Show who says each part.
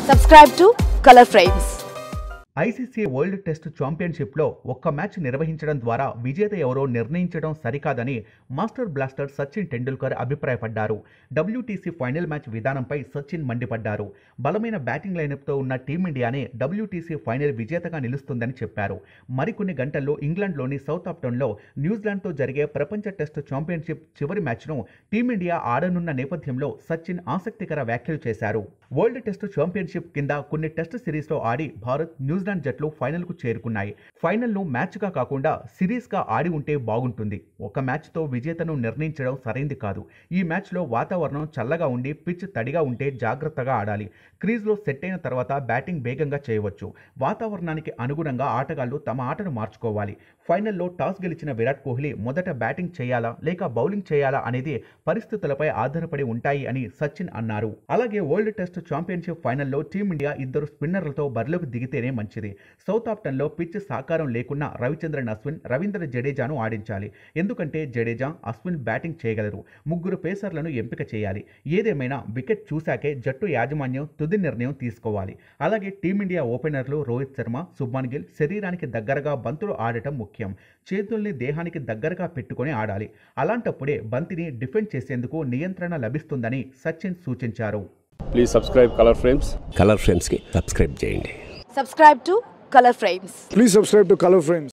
Speaker 1: Subscribe to Color Frames.
Speaker 2: ICC world test ఛాంపియన్షిప్లో ఒక్క match నిర్వహించడం ద్వారా విజేత ఎవరో నిర్ణయించడం సరికాదని మాస్టర్ బ్లాస్టర్ సచిన్ టెండూల్కర్ అభిప్రాయపడ్డారు డబ్ల్యూటీసీ ఫైనల్ మ్యాచ్ విధానంపై సచిన్ మండిపడ్డారు బలమైన బ్యాటింగ్ లైనప్తో ఉన్న టీమిండియానే డబ్ల్యూటీసీ ఫైనల్ విజేతగా నిలుస్తుందని చెప్పారు మరికొన్ని గంటల్లో ఇంగ్లాండ్లోని సౌత్ ఆప్టన్లో న్యూజిలాండ్తో జరిగే ప్రపంచ టెస్ట్ ఛాంపియన్షిప్ చివరి మ్యాచ్ను టీమిండియా ఆడనున్న నేపథ్యంలో సచిన్ ఆసక్తికర వ్యాఖ్యలు చేశారు వరల్డ్ టెస్ట్ ఛాంపియన్షిప్ కింద కొన్ని టెస్ట్ సిరీస్లో ఆడి భారత్ న్యూజిలాండ్ జట్లు ఫైనల్కు చేరుకున్నాయి ఫైనల్ను మ్యాచ్గా కాకుండా సిరీస్గా ఆడి ఉంటే బాగుంటుంది ఒక మ్యాచ్తో విజేతను నిర్ణయించడం సరైంది కాదు ఈ మ్యాచ్లో వాతావరణం చల్లగా ఉండి పిచ్ తడిగా ఉంటే జాగ్రత్తగా ఆడాలి క్రీజ్లో సెట్ అయిన తర్వాత బ్యాటింగ్ వేగంగా చేయవచ్చు వాతావరణానికి అనుగుణంగా ఆటగాళ్లు తమ ఆటను మార్చుకోవాలి ఫైనల్లో టాస్ గెలిచిన విరాట్ కోహ్లీ మొదట బ్యాటింగ్ చేయాలా లేక బౌలింగ్ చేయాలా అనేది పరిస్థితులపై ఆధారపడి ఉంటాయి అని సచిన్ అన్నారు అలాగే వరల్డ్ టెస్ట్ ఛాంపియన్షిప్ ఫైనల్లో టీమిండియా ఇద్దరు స్పిన్నర్లతో బరిలోకి దిగితేనే మంచిది సౌత్ ఆప్టన్లో పిచ్ సాకారం లేకున్నా రవిచంద్రన్ అశ్విన్ రవీంద్ర జడేజాను ఆడించాలి ఎందుకంటే జడేజా అశ్విన్ బ్యాటింగ్ చేయగలరు ముగ్గురు పేసర్లను ఎంపిక చేయాలి ఏదేమైనా వికెట్ చూశాకే జట్టు యాజమాన్యం తుది నిర్ణయం తీసుకోవాలి అలాగే టీమిండియా ఓపెనర్లు రోహిత్ శర్మ శుభ్మన్ గిల్ శరీరానికి దగ్గరగా బంతులు ఆడటం ముఖ్యం చేతుల్ని దేహానికి దగ్గరగా పెట్టుకొని ఆడాలి అలాంటప్పుడే బంతిని డిఫెండ్ చేసేందుకు నియంత్రణ లభిస్తుందని సచిన్ సూచించారు
Speaker 3: please subscribe Color Frames
Speaker 4: Color ఫ్రేమ్స్కి సబ్స్క్రైబ్ చేయండి
Speaker 1: Subscribe to Color Frames.
Speaker 5: Please subscribe to Color Frames.